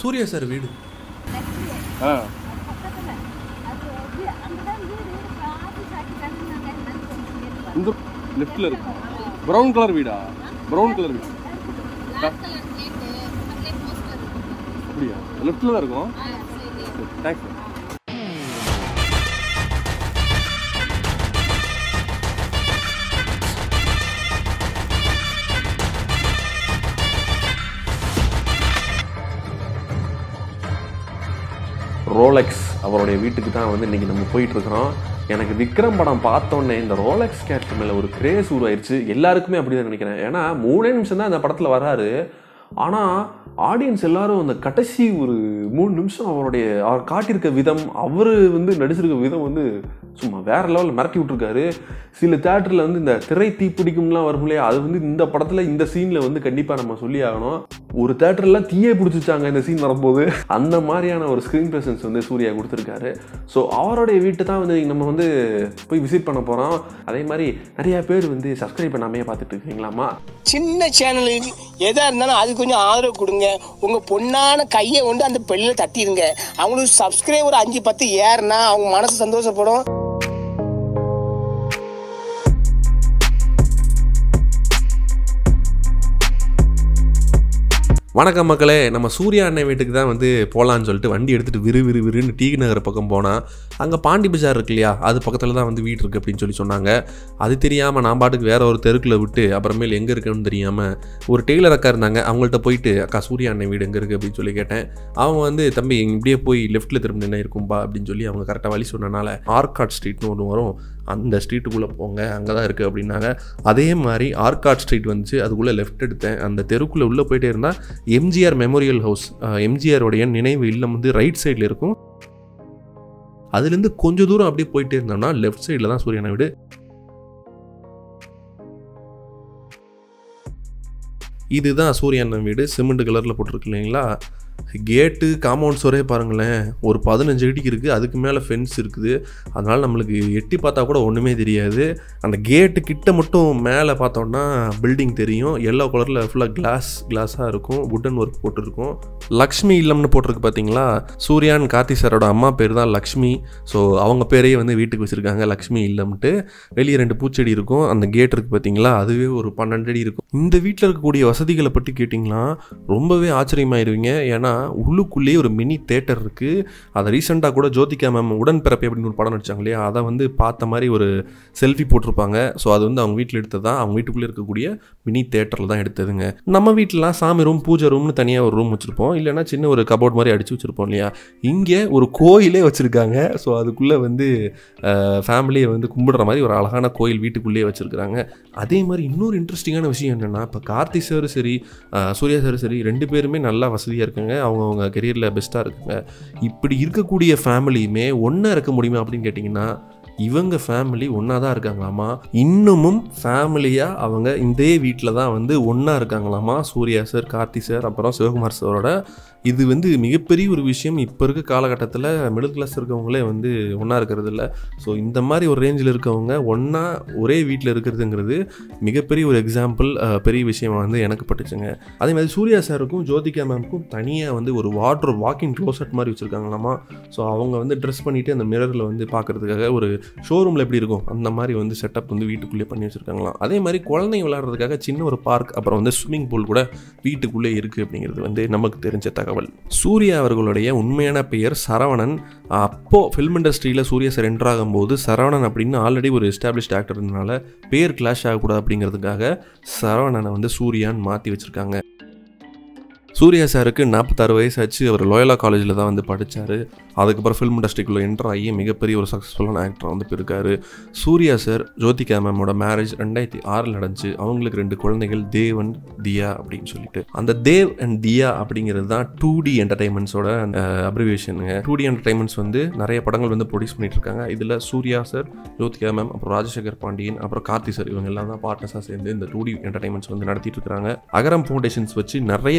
Surya sir வீடு ஆ இந்த லெஃப்டில் இருக்கு ப்ரௌன் கலர் வீடா ப்ரௌன் கலர் வீடு அப்படியா லெஃப்டில் தான் இருக்கும் தேங்க்ஸ் ரோலெக்ஸ் அவருடைய வீட்டுக்கு தான் வந்து இன்னைக்கு நம்ம போயிட்டு இருக்கிறோம் எனக்கு விக்ரம் படம் பார்த்தோன்னே இந்த ரோலெக்ஸ் கேரக்டர் மேலே ஒரு கிரேஸ் உருவாயிருச்சு எல்லாருக்குமே அப்படிதான் நினைக்கிறேன் ஏன்னா மூணே நிமிஷம் தான் இந்த படத்தில் வராரு ஆனால் ஆடியன்ஸ் எல்லாரும் அந்த கடைசி ஒரு மூணு நிமிஷம் அவருடைய அவர் காட்டியிருக்க விதம் அவர் வந்து நடிச்சிருக்க விதம் வந்து சும்மா வேற லெவலில் மிரட்டி விட்டுருக்காரு சில தேட்டரில் வந்து இந்த திரை தீப்பிடிக்கும்லாம் வரும் இல்லையா அது வந்து இந்த படத்தில் இந்த சீனில் வந்து கண்டிப்பாக நம்ம சொல்லி ஆகணும் ஒரு தேட்டர்லாம் தீயே பிடிச்சிச்சாங்க இந்த சீன் வரும்போது அந்த மாதிரியான ஒரு ஸ்க்ரீன் ப்ரெசன்ஸ் வந்து சூர்யா கொடுத்துருக்காரு ஸோ அவருடைய வீட்டை தான் வந்து நம்ம வந்து போய் விசிட் பண்ண போகிறோம் அதே மாதிரி நிறைய பேர் வந்து சப்ஸ்கிரைப் பண்ணாமே பார்த்துட்டு இருக்கீங்களாமா சின்ன சேனலுக்கு எதா இருந்தாலும் அது கொஞ்சம் ஆதரவு கொடுங்க உங்க பொண்ணான கையை கொண்டு அந்த பெல்லில் தட்டிடுங்க அவங்களுக்கு சப்ஸ்கிரைபர் அஞ்சு பத்து ஏறுனா அவங்க மனசு சந்தோஷப்படும் வணக்கம் மக்களே நம்ம சூர்யா அண்ணன் வீட்டுக்கு தான் வந்து போகலான்னு சொல்லிட்டு வண்டி எடுத்துகிட்டு விறு விறு விறுன்னு டி நகர் பக்கம் போனால் அங்கே பாண்டி பஜார் இருக்கு இல்லையா அது பக்கத்தில் தான் வந்து வீடு இருக்குது அப்படின்னு சொல்லி சொன்னாங்க அது தெரியாமல் நான் பாட்டுக்கு வேற ஒரு தெருக்குள்ள விட்டு அப்புறமேல் எங்கே இருக்குன்னு தெரியாமல் ஒரு டெய்லர் அக்கா இருந்தாங்க அவங்கள்ட்ட போயிட்டு அக்கா சூர்யா அண்ணன் வீடு எங்கே இருக்குது அப்படின்னு சொல்லி கேட்டேன் அவங்க வந்து தம்பி இப்படியே போய் லெஃப்ட்டில் திரும்ப என்ன இருக்கும்பா அப்படின்னு சொல்லி அவங்க கரெக்டாக வழி சொன்னனால ஆர்காட் ஸ்ட்ரீட்னு ஒன்று வரும் அந்த ஸ்ட்ரீட்டுக்குள்ளே போங்க அங்கே தான் இருக்குது அப்படின்னாங்க அதே மாதிரி ஆர்காட் ஸ்ட்ரீட் வந்துச்சு அதுக்குள்ளே லெஃப்ட் எடுத்தேன் அந்த தெருக்குள்ளே உள்ளே போயிட்டே இருந்தால் எம்ஜிஆர் மெமோரியல் ஹவுஸ் எம்ஜிஆருடைய நினைவு இல்லம் வந்து ரைட் சைடில் இருக்கும் அதுலேருந்து கொஞ்சம் தூரம் அப்படியே போயிட்டே இருந்தோம்னா லெஃப்ட் சைடில் தான் சூரியனை வீடு இதுதான் சூரியன் வீடு சிமெண்ட் கலரில் போட்டிருக்கு இல்லைங்களா கேட்டு காம்பவுண்ட் சுவரே பாருங்களேன் ஒரு பதினஞ்சு அடிக்கு இருக்குது அதுக்கு மேலே ஃபென்ஸ் இருக்குது அதனால் நம்மளுக்கு எட்டி பார்த்தா கூட ஒன்றுமே தெரியாது அந்த கேட்டு கிட்ட மட்டும் மேலே பார்த்தோம்னா பில்டிங் தெரியும் எல்லோ கலரில் ஃபுல்லாக கிளாஸ் கிளாஸாக இருக்கும் வுட்டன் ஒர்க் போட்டிருக்கும் லக்ஷ்மி இல்லம்னு போட்டிருக்கு பார்த்தீங்களா சூர்யான் கார்த்தி சாரோட அம்மா பேர் தான் லக்ஷ்மி ஸோ அவங்க பேரையே வந்து வீட்டுக்கு வச்சுருக்காங்க லக்ஷ்மி இல்லம்ன்ட்டு வெளியே ரெண்டு பூச்செடி இருக்கும் அந்த கேட் இருக்குது பார்த்தீங்களா அதுவே ஒரு பன்னெண்டு அடி இருக்கும் இந்த வீட்டில் இருக்கக்கூடிய வசதிகளை பற்றி கேட்டிங்களா ரொம்பவே ஆச்சரியமாயிருவீங்க ஏன்னா உள்ளுக்குள்ளேயே ஒரு மினி தேட்டர் இருக்குது அதை ரீசெண்டாக கூட ஜோதிகா மேம் உடன்பிறப்பை அப்படின்னு ஒரு படம் நடிச்சாங்க இல்லையா அதை வந்து பார்த்த மாதிரி ஒரு செல்ஃபி போட்டிருப்பாங்க ஸோ அது வந்து அவங்க வீட்டில் எடுத்தது தான் அவங்க வீட்டுக்குள்ளே இருக்கக்கூடிய மினி தேட்டரில் தான் எடுத்ததுங்க நம்ம வீட்டிலலாம் சாமி ரூம் பூஜை ரூம்னு தனியாக ஒரு ரூம் வச்சுருப்போம் இல்லைன்னா சின்ன ஒரு கபோர்ட் மாதிரி அடித்து வச்சுருப்போம் இல்லையா இங்கே ஒரு கோயிலே வச்சுருக்காங்க ஸோ அதுக்குள்ளே வந்து ஃபேமிலியை வந்து கும்பிடுற மாதிரி ஒரு அழகான கோயில் வீட்டுக்குள்ளேயே வச்சுருக்காங்க அதே மாதிரி இன்னொரு இன்ட்ரெஸ்டிங்கான விஷயம் என்னென்னா இப்போ கார்த்தி சார் சரி அஹ், சூர்யா சார் சரி ரெண்டு பேருமே நல்லா வசதியாக இருக்காங்க அவங்க அவங்க கெரியரில் பெஸ்ட்டாக இருக்காங்க இப்படி இருக்கக்கூடிய ஃபேமிலியுமே ஒன்றா இருக்க முடியுமா அப்படின்னு கேட்டிங்கன்னா இவங்க ஃபேமிலி ஒன்றா தான் இருக்காங்களாமா இன்னமும் ஃபேமிலியாக அவங்க இதே வீட்டில் தான் வந்து ஒன்றா இருக்காங்களாமா சூர்யா சார் கார்த்தி சார் அப்புறம் சிவகுமார் சாரோட இது வந்து மிகப்பெரிய ஒரு விஷயம் இப்போ இருக்க காலகட்டத்தில் மிடில் கிளாஸ் இருக்கவங்களே வந்து ஒன்றா இருக்கிறது இல்லை ஸோ இந்த மாதிரி ஒரு ரேஞ்சில் இருக்கவங்க ஒன்றா ஒரே வீட்டில் இருக்கிறதுங்கிறது மிகப்பெரிய ஒரு எக்ஸாம்பிள் பெரிய விஷயமா வந்து எனக்கு பட்டுச்சுங்க அதே மாதிரி சூர்யா சாருக்கும் ஜோதிகா மேம்க்கும் தனியாக வந்து ஒரு வாட்ரு வாக்கிங் க்ளோசட் மாதிரி வச்சுருக்காங்களாமா ஸோ அவங்க வந்து ட்ரெஸ் பண்ணிவிட்டு அந்த மிரரில் வந்து பார்க்குறதுக்காக ஒரு ஷோரூமில் எப்படி இருக்கும் அந்த மாதிரி வந்து செட்டப் வந்து வீட்டுக்குள்ளே பண்ணி வச்சுருக்காங்களாம் அதே மாதிரி குழந்தைங்க விளையாடுறதுக்காக சின்ன ஒரு பார்க் அப்புறம் வந்து ஸ்விம்மிங் பூல் கூட வீட்டுக்குள்ளே இருக்குது அப்படிங்கிறது வந்து நமக்கு தெரிஞ்ச தகவல் சூர்யா அவர்களுடைய உண்மையான பெயர் சரவணன் அப்போது ஃபில்ம் இண்டஸ்ட்ரியில் சூர்யா சார் என்டர் ஆகும்போது சரவணன் அப்படின்னு ஆல்ரெடி ஒரு எஸ்டாப்ளிஷ்ட் ஆக்டர் இருந்தனால பேர் கிளாஷ் ஆகக்கூடாது அப்படிங்கிறதுக்காக சரவணனை வந்து சூர்யான்னு மாற்றி வச்சுருக்காங்க சூர்யா சாருக்கு நாற்பத்தாறு வயசாச்சு அவர் லோயலா காலேஜில் தான் வந்து படித்தார் அதுக்கப்புறம் ஃபிலிம் இண்டஸ்ட்ரிக்குள்ளே என்டர் ஆகி மிகப்பெரிய ஒரு சக்ஸஸ்ஃபுல்லான ஆக்டர் வந்து இப்போ இருக்காரு சூர்யா சார் ஜோதிகா மேமோட மேரேஜ் ரெண்டாயிரத்தி ஆறில் நடந்துச்சு அவங்களுக்கு ரெண்டு குழந்தைகள் தேவ் அண்ட் தியா அப்படின்னு சொல்லிட்டு அந்த தேவ் அண்ட் தியா அப்படிங்கிறது தான் டூ டி என்டர்டைன்மெண்ட்ஸோட அப்ரிவேஷனுங்க டூ டி என்டர்டைன்மெண்ட்ஸ் வந்து நிறைய படங்கள் வந்து ப்ரொடியூஸ் பண்ணிட்டு இருக்காங்க இதில் சூர்யா சார் ஜோதிகா மேம் அப்புறம் ராஜசேகர் பாண்டியன் அப்புறம் கார்த்தி சார் இவங்க எல்லாம் தான் பார்ட்னர்ஸாக சேர்ந்து இந்த டூ டி என்டர்டைன்மெண்ட்ஸ் வந்து நடத்திட்டு இருக்காங்க அகரம் ஃபவுண்டேஷன்ஸ் வச்சு நிறைய பேத்துக்கு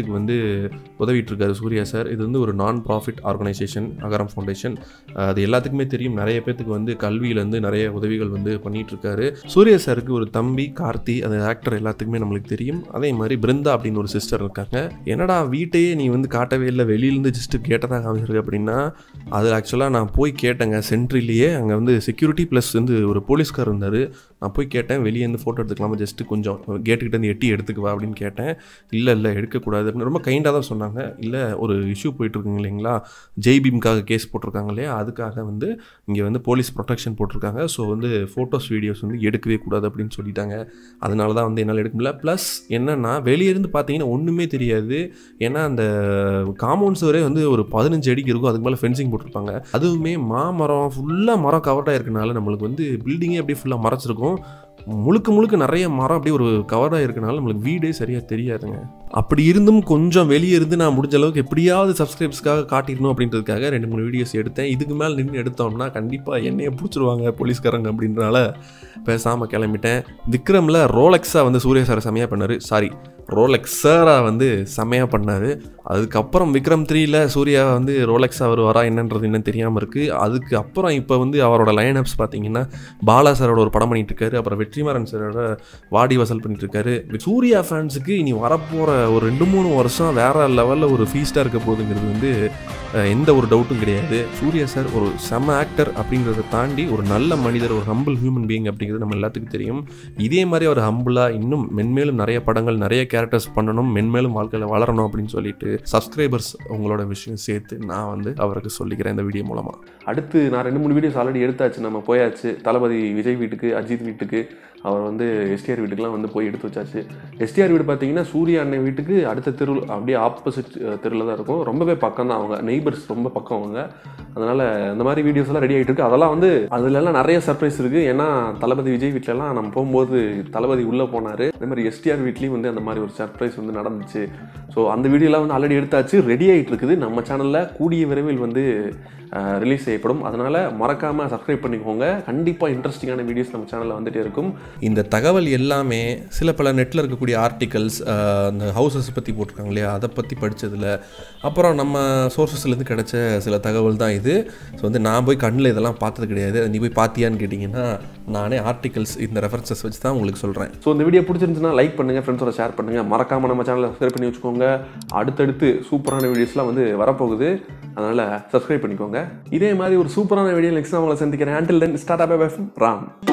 பேத்துக்கு வந்து உதவிட்டு இருக்காரு சூர்யா சார் இது வந்து ஒரு நான் ப்ராஃபிட் ஆர்கனைசேஷன் அகரம் ஃபவுண்டேஷன் அது எல்லாத்துக்குமே தெரியும் நிறைய பேத்துக்கு வந்து கல்வியிலேருந்து நிறைய உதவிகள் வந்து பண்ணிட்டு இருக்காரு சூர்யா சாருக்கு ஒரு தம்பி கார்த்தி அந்த ஆக்டர் எல்லாத்துக்குமே நம்மளுக்கு தெரியும் அதே மாதிரி பிருந்தா அப்படின்னு ஒரு சிஸ்டர் இருக்காங்க என்னடா வீட்டையே நீ வந்து காட்டவே இல்லை வெளியிலேருந்து ஜஸ்ட் கேட்டதாக காமிச்சிருக்க அப்படின்னா அது ஆக்சுவலாக நான் போய் கேட்டேங்க சென்ட்ரிலேயே அங்கே வந்து செக்யூரிட்டி ப்ளஸ் வந்து ஒரு போலீஸ்கார் இருந்தார் நான் போய் கேட்டேன் வெளியே இருந்து ஃபோட்டோ எடுத்துக்கலாமா ஜஸ்ட்டு கொஞ்சம் கேட்டுக்கிட்ட இருந்து எட்டி எடுத்துக்குவா அப்படின்னு கேட்டேன் இல்லை இல்லை எடுக்கக்கூடாது அப்படின்னு ரொம்ப கைண்டாக தான் சொன்னாங்க இல்லை ஒரு இஷ்யூ போயிட்டுருக்குங்க இல்லைங்களா ஜெய் பீம்காக கேஸ் போட்டிருக்காங்க இல்லையா அதுக்காக வந்து இங்கே வந்து போலீஸ் ப்ரொடெக்ஷன் போட்டிருக்காங்க ஸோ வந்து ஃபோட்டோஸ் வீடியோஸ் வந்து எடுக்கவே கூடாது அப்படின்னு சொல்லிட்டாங்க அதனால தான் வந்து என்னால் எடுக்க முடியல ப்ளஸ் என்னென்னா வெளியே இருந்து பார்த்தீங்கன்னா ஒன்றுமே தெரியாது ஏன்னா அந்த காம்பவுண்ட் சுவரே வந்து ஒரு பதினஞ்சு அடிக்கு இருக்கும் அதுக்கு மேலே ஃபென்சிங் போட்டிருப்பாங்க அதுவுமே மாமரம் ஃபுல்லாக மரம் கவர்டாக இருக்கனால நம்மளுக்கு வந்து பில்டிங்கே அப்படியே ஃபுல்லாக மறைச்சிருக்கும் முழுக்க முழுக்க நிறைய மரம் அப்படியே ஒரு கவர்டாக இருக்கனால நம்மளுக்கு வீடே சரியாக தெரியாதுங்க அப்படி இருந்தும் கொஞ்சம் வெளியே இருந்து நான் முடிஞ்ச அளவுக்கு எப்படியாவது சப்ஸ்கிரைப்ஸ்க்காக காட்டிடணும் அப்படின்றதுக்காக ரெண்டு மூணு வீடியோஸ் எடுத்தேன் இதுக்கு மேலே நின்று எடுத்தோம்னா கண்டிப்பாக என்னைய பிடிச்சிருவாங்க போலீஸ்காரங்க அப்படின்றனால பேசாமல் கிளம்பிட்டேன் விக்ரமில் ரோலெக்ஸாக வந்து சூர்யா சார் செமையாக பண்ணார் சாரி ரோலெக்ஸராக வந்து செமையாக பண்ணார் அதுக்கப்புறம் விக்ரம் த்ரீல சூர்யா வந்து ரோலெக்ஸாக வருவாரா என்னன்றது இன்னும் தெரியாமல் இருக்குது அதுக்கு அப்புறம் இப்போ வந்து அவரோட லைன் அப்ஸ் பார்த்தீங்கன்னா பாலா சாரோட ஒரு படம் பண்ணிட்டு இருக்காரு அப்புறம் வெற்றிமாறன் சாரோட வாடி வசல் பண்ணிட்டு இருக்காரு சூர்யா ஃபேன்ஸுக்கு இனி வரப்போகிற ஒரு ரெண்டு மூணு வருஷம் வேற லெவலில் ஒரு ஃபீஸ்டாக இருக்க போகுதுங்கிறது வந்து அஹ், எந்த ஒரு டவுட்டும் கிடையாது சூர்யா சார் ஒரு செம ஆக்டர் அப்படிங்கிறத தாண்டி ஒரு நல்ல மனிதர் ஒரு ஹம்பிள் ஹியூமன் பீயிங் அப்படிங்கிறது நம்ம எல்லாத்துக்கும் தெரியும் இதே மாதிரி அவர் ஹம்பிளாக இன்னும் மென்மேலும் நிறைய படங்கள் நிறைய கேரக்டர்ஸ் பண்ணணும் மென்மேலும் வாழ்க்கையில் வளரணும் அப்படின்னு சொல்லிட்டு சப்ஸ்கிரைபர்ஸ் உங்களோட விஷயம் சேர்த்து நான் வந்து அவருக்கு சொல்லிக்கிறேன் இந்த வீடியோ மூலமாக அடுத்து நான் ரெண்டு மூணு வீடியோஸ் ஆல்ரெடி எடுத்தாச்சு நம்ம போயாச்சு தளபதி விஜய் வீட்டுக்கு அஜித் வீட்டுக்கு அவர் வந்து எஸ்டிஆர் வீட்டுக்குலாம் வந்து போய் எடுத்து வச்சாச்சு எஸ்டிஆர் வீடு பார்த்தீங்கன்னா சூர்யா அண்ணன் வீட்டுக்கு அடுத்த தெரு அப்படியே ஆப்போசிட் தெருவில் தான் இருக்கும் ரொம்பவே பக்கம் தான் அவங்க நெய்பர்ஸ் ரொம்ப பக்கம் அவங்க அதனால் இந்த மாதிரி வீடியோஸ் எல்லாம் ரெடி ஆகிட்டு இருக்கு அதெல்லாம் வந்து அதுலலாம் நிறைய சர்ப்ரைஸ் இருக்குது ஏன்னா தளபதி விஜய் வீட்டிலலாம் நம்ம போகும்போது தளபதி உள்ளே போனார் அதே மாதிரி எஸ்டிஆர் வீட்லேயும் வந்து அந்த மாதிரி ஒரு சர்ப்ரைஸ் வந்து நடந்துச்சு ஸோ அந்த வீடியோலாம் வந்து ஆல்ரெடி எடுத்தாச்சு ரெடி ஆகிட்டு இருக்குது நம்ம சேனலில் கூடிய விரைவில் வந்து ரிலீஸ் செய்யப்படும் அதனால் மறக்காமல் சப்ஸ்கிரைப் பண்ணிக்கோங்க கண்டிப்பாக இன்ட்ரெஸ்டிங்கான வீடியோஸ் நம்ம சேனலில் வந்துட்டே இருக்கும் இந்த தகவல் எல்லாமே சில பல நெட்டில் இருக்கக்கூடிய ஆர்டிகல்ஸ் அந்த ஹவுசஸ் பற்றி போட்டிருக்காங்க இல்லையா அதை பற்றி படித்ததில் அப்புறம் நம்ம சோர்சஸ்லேருந்து கிடைச்ச சில தகவல் தான் இது ஸோ வந்து நான் போய் கண்ணில் இதெல்லாம் பார்த்தது கிடையாது அதை நீ போய் பார்த்தியான்னு கேட்டிங்கன்னா நானே ஆர்டிகல்ஸ் இந்த ரெஃபரன்சஸ் வச்சு தான் உங்களுக்கு சொல்கிறேன் ஸோ இந்த வீடியோ பிடிச்சிருந்துச்சுன்னா லைக் பண்ணுங்கள் ஃப்ரெண்ட்ஸோட ஷேர் பண்ணுங்கள் மறக்காமல் நம்ம சேனலை சப்ஸ்கிரைப் பண்ணி வச்சுக்கோங்க அடுத்தடுத்து சூப்பரான வீடியோஸ்லாம் வந்து வரப்போகுது அதனால் சப்ஸ்கிரைப் பண்ணிக்கோங்க இதே மாதிரி ஒரு சூப்பரான வீடியோ நெக்ஸ்ட் நான் உங்களை சந்திக்கிறேன் until then start up Ram